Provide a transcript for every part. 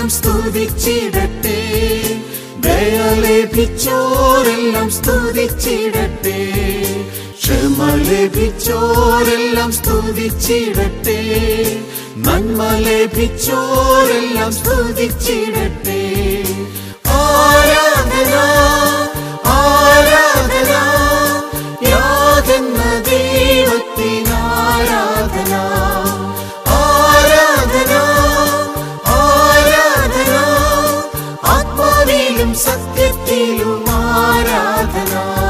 ലഭിച്ചോരെല്ലാം സ്തുതിച്ചിടട്ടെ ദയ ലഭിച്ചോരെല്ലാം സ്തുതിച്ചിടട്ടെ ക്ഷമ ലഭിച്ചോരെല്ലാം സ്തുതിച്ചിടട്ടെ നന്മ ലഭിച്ചോരെല്ലാം സ്തുതിച്ചിടട്ടെ ആരാധന ആരാധന യാതെന്ന ദൈവത്തിനാരാധന ആരാധന ആരാധന ആത്മാവിലും സത്യത്തിലും ആരാധന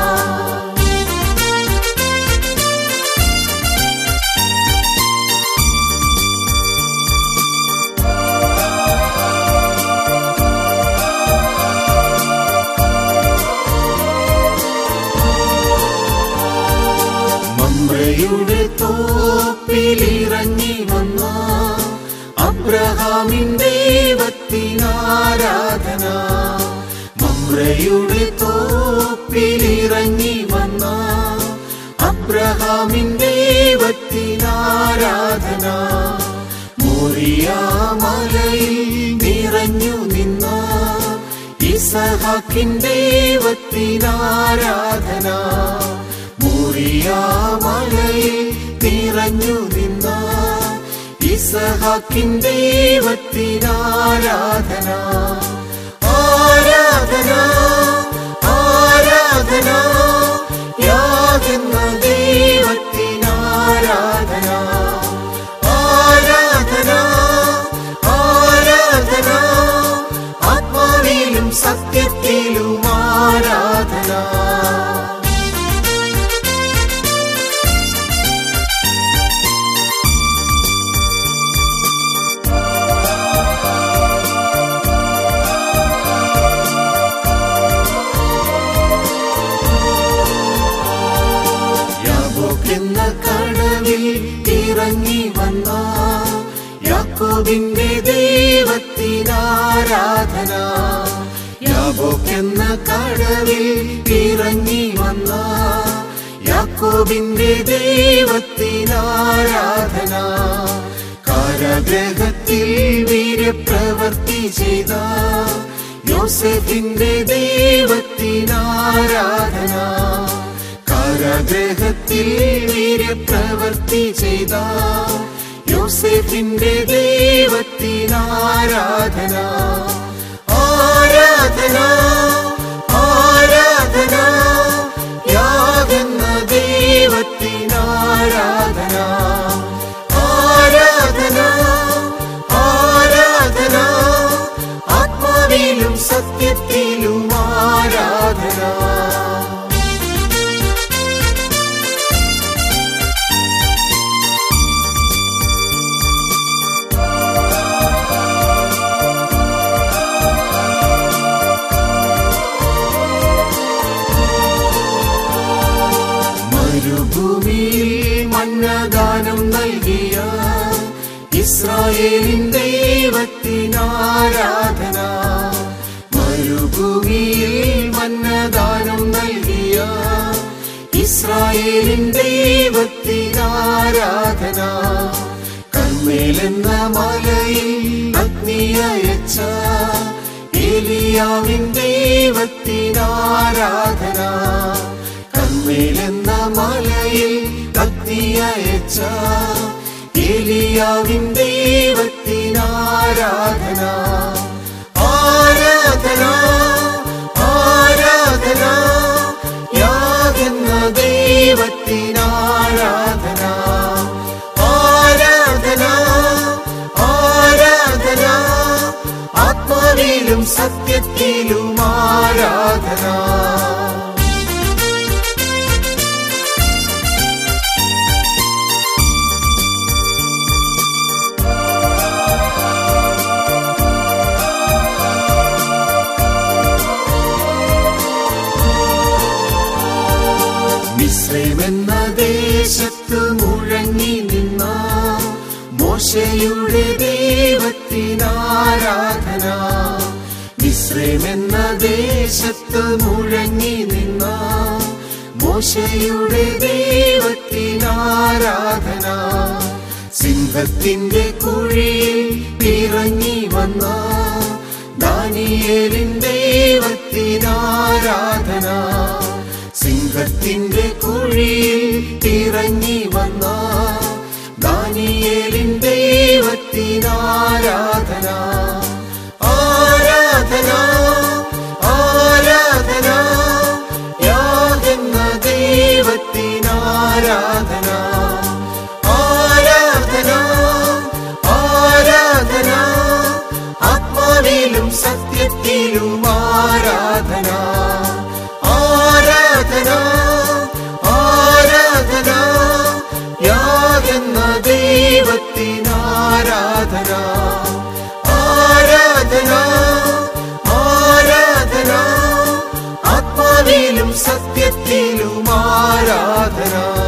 മമ്രയുടെ തോപ്പിലിറങ്ങി വന്ന അബ്രഹാമിൻ ദൈവത്തിനാരാധന മമ്രയുടെ തോപ്പിലിറങ്ങി വന്ന അബ്രഹാമിൻ ദൈവത്തിനാരാധന മോറിയാമലയിൽ നിറഞ്ഞു നിന്ന ഇസഹാക്കിൻ ദൈവത്തിനാരാധന മോറിയാമലയിൽ നിറഞ്ഞു നിന്ന ഇസഹാക്കിൻ ദൈവത്തിനാരാധന ആരാധന ആരാധന യാതെന്ന ദൈവത്തിനാരാധന ആരാധന ആരാധന ആത്മാവിലും സത്യത്തിലും ആരാധന യാബോക്കെന്ന കടവിൽ ഇറങ്ങി വന്ന യാക്കോബിന്റെ ദൈവത്തിനാരാധന യാബോക്കെന്ന കടവിൽ ഇറങ്ങി വന്ന യാക്കോബിന്റെ ദൈവത്തിനാരാധന കാരാഗ്രഹത്തിൽ വീര്യപ്രവർത്തി ചെയ്ത യോസഫിന്റെ ദൈവത്തിനാരാധന കാരാഗ്രഹത്തിൽ വീര്യപ്രവർത്തി ചെയ്ത യോസെഫിന്റെ ദൈവത്തിനാരാധന ആരാധന ആരാധന യാതെന്ന ദൈവത്തിനാരാധന ആരാധന ആരാധന ആത്മാവിലും സത്യത്തിലും ആരാധന മരുഭൂമിയിൽ മന്നദാനം നൽകിയ ഇസ്രായേലിൻ ദൈവത്തിനാരാധന മരുഭൂമിയിൽ മന്നദാനം നൽകിയ ഇസ്രായേലിൻ ദൈവത്തിനാരാധന കർമ്മേലെന്ന മലയിൽ അഗ്നിയച്ച ഏലിയാവിൻ ദൈവത്തിനാരാധന കർമ്മേലെന്ന മലയിൽ അഗ്നിയച്ച ഏലിയാവിൻ ദൈവത്തിനാരാധന ആരാധന ആരാധന യാതെന്ന ദൈവത്തിനാരാധന ആരാധന ആരാധന ആത്മാവിലും സത്യത്തിലും ആരാധന മിശ്രമെന്ന ദേശത്ത് മുഴങ്ങി നിന്ന മോശയുടെ ദൈവത്തിനാരാധന മിശ്രമെന്ന ദേശത്ത് മുഴങ്ങി നിന്ന മോശയുടെ ദൈവത്തിനാരാധന സിംഹത്തിന്റെ കുഴിയിൽ ഇറങ്ങി വന്ന ദാനിയേലിൻ ദൈവത്തിനാരാധന സിംഹത്തിന്റെ കുഴിയിൽ ഇറങ്ങി വന്ന ദാനിയേലിൻ ദൈവത്തിനാരാധന ആരാധന ആരാധന യാതെന്ന ദൈവത്തിനാരാധന ആരാധന ആരാധന ആത്മാവിലും സത്യത്തിലും ആരാധന ആരാധന ആരാധന യാതെന്ന ദൈവത്തിനാരാധന ആരാധന ആരാധന ആത്മാവിലും സത്യത്തിലും ആരാധന